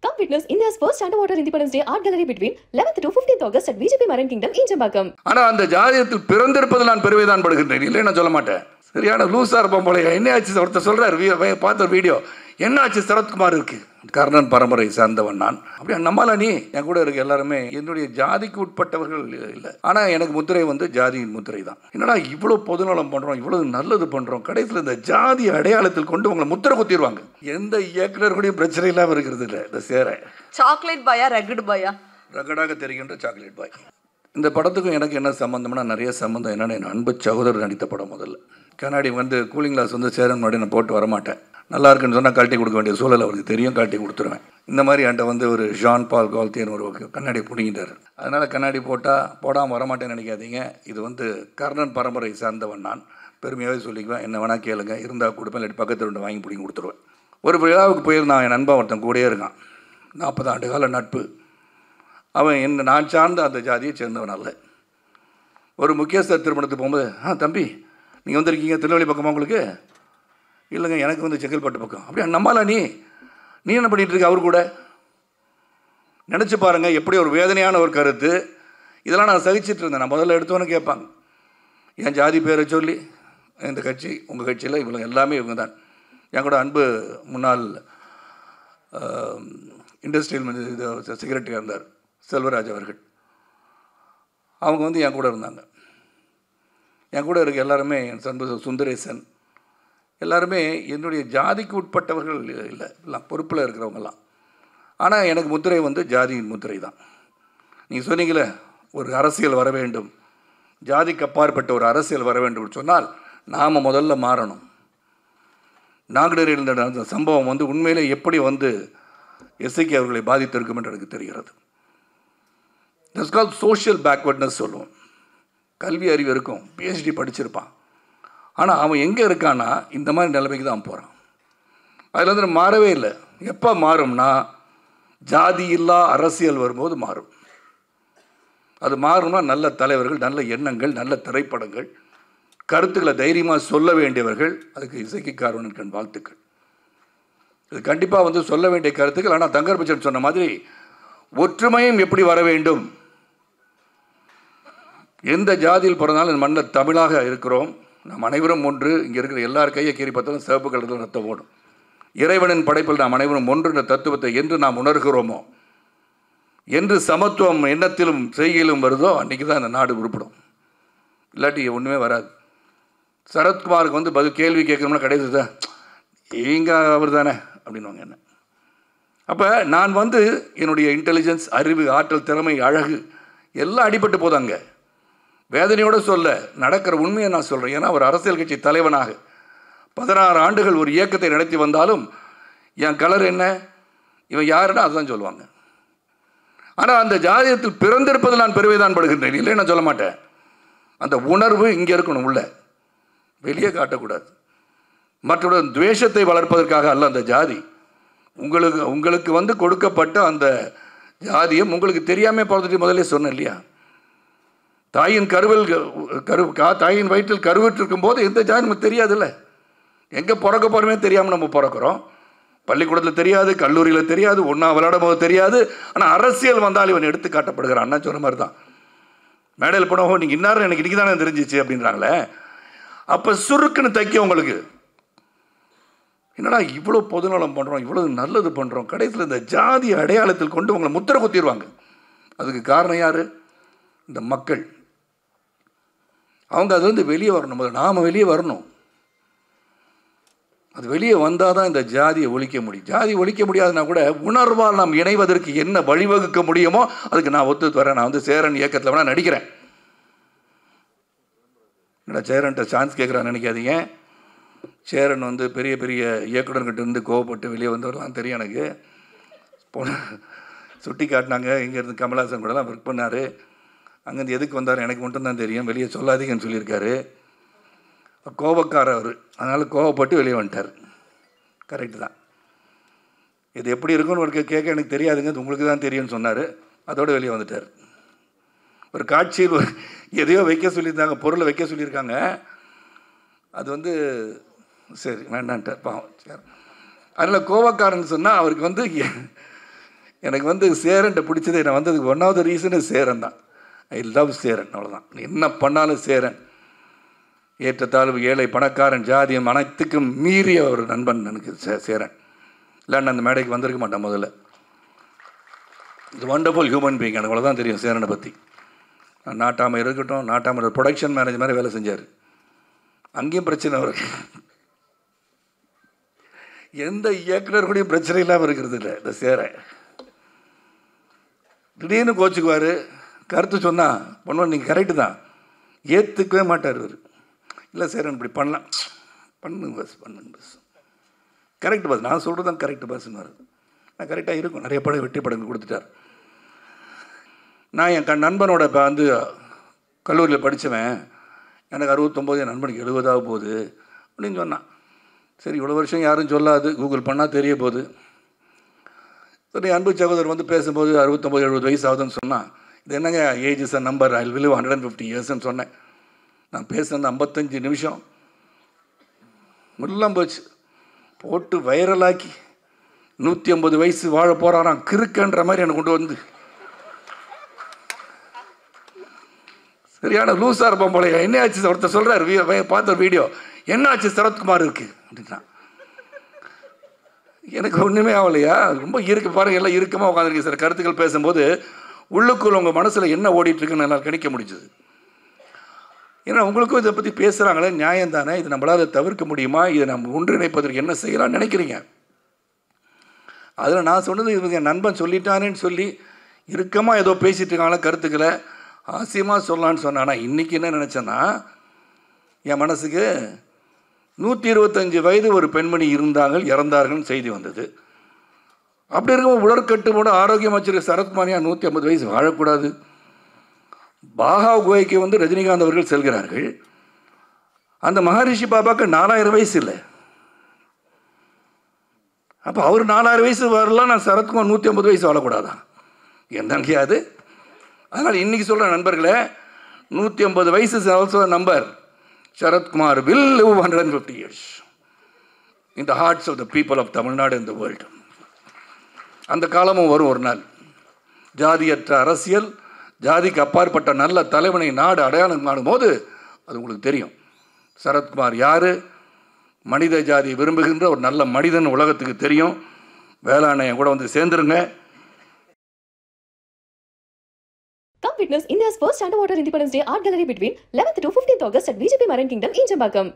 Come witness India's first underwater Independence Day art gallery between 11th to 15th August at VGP Marine Kingdom in Chembakam. ஆனா அந்த ஜாதியத்தில் பிறந்திருப்பது நான் பெருமைதான் படுகின்றேன் இல்லை நான் சொல்ல மாட்டேன் சரியான லூசா இருப்போம் போல என்ன ஆச்சு ஒருத்தர் சொல்றாரு வீ- வே- பார்த்த வீடியோ என்ன ஆச்சு சரத்குமார் இருக்கு கர்ணன் பரம்பரை சார்ந்தவன் நான் அப்படியே நம்மள நீ என் கூட இருக்க எல்லாருமே என்னுடைய ஜாதிக்கு உட்பட்டவர்கள் இல்லை ஆனா எனக்கு முத்திரை வந்து ஜாதியின் முத்திரை தான் என்னடா இவ்வளவு பொதுநலம் பண்றோம் இவ்வளவு நல்லது பண்றோம் கடைசியில் இந்த ஜாதி அடையாளத்தில் கொண்டு உங்களை முத்திரை குத்திடுவாங்க எந்த இயக்குனர்களுடைய பிரச்சனை இல்லாம இருக்கிறது இல்லை இந்த சேரை சாக்லேட் பாயா ரகுடு பாயா ரகடாக தெரிகின்ற சாக்லேட் பாய் இந்த படத்துக்கும் எனக்கு என்ன சம்மந்தம்னா நிறைய சம்மந்தம் என்னென்னா என் அன்பு சகோதரர் நடித்த படம் முதல்ல கண்ணாடி வந்து கூலிங் கிளாஸ் வந்து சேரன் முன்னாடி நான் போட்டு வரமாட்டேன் நல்லா இருக்குன்னு சொன்னால் கழட்டி கொடுக்க வேண்டிய சூழல் அவருக்கு தெரியும் கழட்டி கொடுத்துருவேன் இந்த மாதிரி என்கிட்ட வந்து ஒரு ஜான் பால் கால்த்தியன் ஒரு கண்ணாடி பிடிங்கிட்டார் அதனால் கண்ணாடி போட்டால் போடாமல் வரமாட்டேன்னு நினைக்காதீங்க இது வந்து கர்ணன் பரம்பரை சார்ந்தவன் நான் பெருமையாகவே சொல்லிக்குவேன் என்ன வேணால் கேளுங்க இருந்தால் கொடுப்பேன் இல்லாட்டி பக்கத்தில் ரெண்டு வாங்கி பிடிங்கி கொடுத்துருவேன் ஒரு விழாவுக்கு போயிருந்தான் என் நண்பன் ஒருத்தன் கூடயே இருக்கான் நாற்பது ஆண்டு கால நட்பு அவன் என்ன நான் சார்ந்த அந்த ஜாதியை சேர்ந்தவன் அல்ல ஒரு முக்கியஸ்தர் திருமணத்துக்கு போகும்போது ஆ தம்பி நீங்கள் வந்திருக்கீங்க திருநெல்வேலி பக்கமா உங்களுக்கு இல்லைங்க எனக்கு வந்து செங்கல்பட்டு பக்கம் அப்படியா நம்மளா நீ நீ என்ன பண்ணிட்டு இருக்க அவர் கூட நினச்சி பாருங்க எப்படி ஒரு வேதனையான ஒரு கருத்து இதெல்லாம் நான் சகிச்சிட்டு இருந்தேன் நான் முதல்ல எடுத்தோன்னு கேட்பாங்க என் ஜாதி பேரை சொல்லி இந்த கட்சி உங்கள் கட்சியில் இவங்க எல்லாமே இவங்க தான் என் கூட அன்பு முன்னாள் இண்டஸ்ட்ரியல் இது செக்ரட்டரியாக இருந்தார் செல்வராஜ் அவர்கள் அவங்க வந்து என் கூட இருந்தாங்க என் கூட இருக்க எல்லாருமே என் சண்பு சுந்தரேசன் எல்லாருமே என்னுடைய ஜாதிக்கு உட்பட்டவர்கள் இல்லை எல்லாம் பொறுப்பில் இருக்கிறவங்கெல்லாம் ஆனால் எனக்கு முத்திரை வந்து ஜாதியின் முத்திரை தான் நீங்கள் சொன்னீங்களே ஒரு அரசியல் வர வேண்டும் ஜாதிக்கு அப்பாற்பட்ட ஒரு அரசியல் வர வேண்டும் சொன்னால் நாம் முதல்ல மாறணும் நாகடரில் நடந்த சம்பவம் வந்து உண்மையிலே எப்படி வந்து எஸ்ஐக்கு அவர்களை பாதித்திருக்கும் என்று எனக்கு தெரிகிறது தட்ஸ் கால் சோஷியல் பேக்வர்ட்னஸ் சொல்லுவோம் கல்வி அறிவு இருக்கும் பிஹெச்டி படிச்சிருப்பான் ஆனால் அவன் எங்கே இருக்கான்னா இந்த மாதிரி நிலைமைக்கு தான் போகிறான் அதில் வந்து மாறவே இல்லை எப்போ மாறும்னா ஜாதி இல்லா அரசியல் வரும்போது மாறும் அது மாறும்னா நல்ல தலைவர்கள் நல்ல எண்ணங்கள் நல்ல திரைப்படங்கள் கருத்துக்களை தைரியமாக சொல்ல வேண்டியவர்கள் அதுக்கு இசைக்கு காரணம் வாழ்த்துக்கள் இது கண்டிப்பாக வந்து சொல்ல வேண்டிய கருத்துக்கள் ஆனால் தங்கர் பச்சன் சொன்ன மாதிரி ஒற்றுமையும் எப்படி வர வேண்டும் எந்த ஜாதியில் பிறந்தாலும் இந்த மண்ணில் தமிழாக இருக்கிறோம் நாம் அனைவரும் ஒன்று இங்கே இருக்கிற எல்லார் கையை கீறி பார்த்தாலும் சிவப்பு கலரில் ரத்தம் ஓடும் இறைவனின் படைப்பில் நாம் அனைவரும் ஒன்று என்ற தத்துவத்தை என்று நாம் உணர்கிறோமோ என்று சமத்துவம் எண்ணத்திலும் செய்கையிலும் வருதோ அன்றைக்கி தான் இந்த நாடு உருப்படும் இல்லாட்டி ஒன்றுமே வராது சரத்குமாருக்கு வந்து பதில் கேள்வி கேட்கணும்னா கடைசி தான் நீங்க அவர் தானே அப்படின்வாங்க என்ன அப்போ நான் வந்து என்னுடைய இன்டெலிஜென்ஸ் அறிவு ஆற்றல் திறமை அழகு எல்லாம் அடிபட்டு போதாங்க வேதனையோடு சொல்ல நடக்கிற உண்மையை நான் சொல்கிறேன் ஏன்னா ஒரு அரசியல் கட்சி தலைவனாக பதினாறு ஆண்டுகள் ஒரு இயக்கத்தை நடத்தி வந்தாலும் என் கலர் என்ன இவன் யாருன்னா அதுதான் சொல்லுவாங்க ஆனால் அந்த ஜாதியத்தில் பிறந்திருப்பது நான் பெருமை தான் படுகின்றேன் இல்லை நான் சொல்ல மாட்டேன் அந்த உணர்வு இங்கே இருக்கணும் உள்ள வெளியே காட்டக்கூடாது மற்றவருடன் துவேஷத்தை வளர்ப்பதற்காக அல்ல அந்த ஜாதி உங்களுக்கு உங்களுக்கு வந்து கொடுக்கப்பட்ட அந்த ஜாதியம் உங்களுக்கு தெரியாமல் பிறந்துட்டு முதல்ல சொன்னேன் இல்லையா தாயின் கருவில் கரு கா தாயின் வயிற்றில் கருவிட்டு போது எந்த ஜாதி நமக்கு தெரியாதுல்ல எங்கே பிறக்க போகிறோமே தெரியாமல் நம்ம பிறக்கிறோம் பள்ளிக்கூடத்தில் தெரியாது கல்லூரியில் தெரியாது ஒன்றா விளையாடும் போது தெரியாது ஆனால் அரசியல் வந்தால் இவன் எடுத்து காட்டப்படுகிறான் அண்ணா சொன்ன மாதிரி தான் மேடையில் போனவோ நீங்கள் இன்னாரும் எனக்கு இன்றைக்கி தானே தெரிஞ்சிச்சு அப்படின்றாங்களே அப்போ சுருக்குன்னு தைக்க உங்களுக்கு என்னடா இவ்வளோ பொதுநலம் பண்ணுறோம் இவ்வளோ நல்லது பண்ணுறோம் கடைசியில் இந்த ஜாதி அடையாளத்தில் கொண்டு உங்களை முத்திரை குத்திடுவாங்க அதுக்கு காரணம் யார் இந்த மக்கள் அவங்க அது வந்து வெளியே வரணும் முதல்ல நாம் வெளியே வரணும் அது வெளியே வந்தால் தான் இந்த ஜாதியை ஒழிக்க முடியும் ஜாதி ஒழிக்க முடியாதுன்னா கூட உணர்வால் நாம் இணைவதற்கு என்ன வழிவகுக்க முடியுமோ அதுக்கு நான் ஒத்து வரேன் நான் வந்து சேரன் இயக்கத்தில் வேணால் நடிக்கிறேன் என்னடா சேரன்ட்ட சான்ஸ் கேட்குறான்னு நினைக்காதீங்க சேரன் வந்து பெரிய பெரிய இயக்குனர்கிட்ட இருந்து கோவப்பட்டு வெளியே வந்தவரெலாம் தெரியும் எனக்கு போன சுட்டி காட்டினாங்க இங்கேருந்து கமல்ஹாசன் கூடலாம் ஒர்க் பண்ணார் அங்கேருந்து எதுக்கு வந்தார் எனக்கு மட்டும்தான் தெரியும் வெளியே சொல்லாதீங்கன்னு சொல்லியிருக்காரு கோபக்காரர் அவர் அதனால் கோவப்பட்டு வெளியே வந்துட்டார் கரெக்டு தான் இது எப்படி இருக்குன்னு ஒரு கேட்க எனக்கு தெரியாதுங்க இது உங்களுக்கு தான் தெரியும்னு சொன்னார் அதோடு வெளியே வந்துட்டார் ஒரு காட்சியில் ஒரு எதையோ வைக்க சொல்லியிருந்தாங்க பொருளை வைக்க சொல்லியிருக்காங்க அது வந்து சரி வேண்டான்ட்டார் பாவம் சரி அதனால் கோவக்காரன் சொன்னால் அவருக்கு வந்து எனக்கு வந்து சேரன்ட்ட பிடிச்சது நான் வந்ததுக்கு ஒன்றாவது ரீசனு சேரன் தான் ஐ லவ் சேரன் அவ்வளோதான் என்ன பண்ணாலும் சேரன் ஏற்றத்தாழ்வு ஏழை பணக்காரன் ஜாதியம் அனைத்துக்கும் மீறிய ஒரு நண்பன் எனக்கு சே சேரன் இல்லைன்னா அந்த மேடைக்கு வந்திருக்க மாட்டேன் முதல்ல இது வண்டர்ஃபுல் ஹியூமன் பீங் எனக்கு அவ்வளோதான் தெரியும் சேரனை பற்றி நாட்டாமல் இருக்கட்டும் நாட்டாமல் ப்ரொடக்ஷன் மேனேஜர் மாதிரி வேலை செஞ்சார் அங்கேயும் பிரச்சனை இருக்கு எந்த இயக்குனர் கூடயும் பிரச்சனை இல்லாமல் இருக்கிறது இல்லை இந்த சேரை திடீர்னு கோச்சுக்குவார் கருத்து சொன்னால் பண்ணுவோம் நீங்கள் கரெக்டு தான் ஏற்றுக்கவே மாட்டார் இவர் இல்லை சேரன் இப்படி பண்ணலாம் பண்ணுங்க பஸ் பண்ணுங்க பஸ் கரெக்ட் பஸ் நான் சொல்கிறது தான் கரெக்ட் பஸ்ன்னு வருது நான் கரெக்டாக இருக்கும் நிறைய படம் வெற்றி படங்கள் கொடுத்துட்டார் நான் என் கண் நண்பனோட இப்போ வந்து கல்லூரியில் படித்தவன் எனக்கு அறுபத்தொம்போது என் நண்பனுக்கு எழுபதாக போகுது அப்படின்னு சொன்னான் சரி இவ்வளோ வருஷம் யாரும் சொல்லாது கூகுள் பண்ணால் தெரிய போகுது சரி அன்பு சகோதரர் வந்து பேசும்போது அறுபத்தொம்போது எழுபது வயசு ஆகுதுன்னு சொன்னான் இது என்னங்க age is a number I will hundred and fifty இயர்ஸ்ன்னு சொன்னேன் நான் பேசுனது ஐம்பத்தஞ்சு நிமிஷம் எல்லாம் போச்சு போட்டு வைரலாக்கி நூற்றி ஐம்பது வயசு வாழ போகிறாராம் கிறுக்கன்ற மாதிரி எனக்கு கொண்டு வந்து சரியான லூஸாக இருப்பான் போல என்ன ஆச்சு ஒருத்தர் சொல்கிறார் பார்த்த வீடியோ என்ன ஆச்சு சரத்குமார் இருக்கு அப்படின்னா எனக்கு ஒன்றுமே ஆகலையா ரொம்ப இருக்கு பாருங்க எல்லாம் இறுக்கமாக உட்காந்துருக்கு சார் கருத்துக்கள் பேசும்போது உள்ளுக்குள்ள உங்கள் மனசில் என்ன ஓடிட்டு இருக்குன்னு என்னால் கணிக்க முடிஞ்சது ஏன்னா உங்களுக்கும் இதை பற்றி பேசுகிறாங்களே நியாயம் தானே இது நம்மளால் தவிர்க்க முடியுமா இதை நம்ம ஒன்றிணைப்பதற்கு என்ன செய்யலாம்னு நினைக்கிறீங்க அதில் நான் சொன்னது இவங்க என் நண்பன் சொல்லிட்டானேன்னு சொல்லி இறுக்கமாக ஏதோ பேசிட்டு இருக்காங்களே கருத்துக்களை ஆசியமாக சொல்லலான்னு சொன்னான் ஆனால் இன்றைக்கி என்ன நினச்சேன்னா என் மனசுக்கு நூற்றி இருபத்தஞ்சு வயது ஒரு பெண்மணி இருந்தார்கள் இறந்தார்கள்னு செய்தி வந்தது அப்படி இருக்கும் உடற்கட்டுமோட ஆரோக்கியம் வச்சிருக்க சரத்குமாரியா நூற்றி ஐம்பது வயசு வாழக்கூடாது பாகா குகைக்கு வந்து ரஜினிகாந்த் அவர்கள் செல்கிறார்கள் அந்த மகரிஷி பாபாக்கு நாலாயிரம் வயசு இல்லை அப்போ அவர் நாலாயிரம் வயசு வரலாம் நான் சரத்குமார் நூற்றி ஐம்பது வயசு வாழக்கூடாதா என்னங்க அது அதனால் இன்றைக்கி சொல்கிற நண்பர்களே நூற்றி ஐம்பது வயசு also number Sarathkumar will live hundred and fifty years in the hearts of the people of Tamil Nadu இந்த வேர்ல்டு அந்த காலமும் வரும் ஒரு நாள் ஜாதியற்ற அரசியல் ஜாதிக்கு அப்பாற்பட்ட நல்ல தலைவனை நாடு அடையாளம் காணும் போது அது உங்களுக்கு தெரியும் சரத்குமார் யார் மனித ஜாதி விரும்புகின்ற ஒரு நல்ல மனிதன் உலகத்துக்கு தெரியும் வேளாண்மையை கூட வந்து சேர்ந்துருங்க Come witness India's first underwater Independence Day art gallery between 11th to 15th August at VGP Marine Kingdom in Chembakam.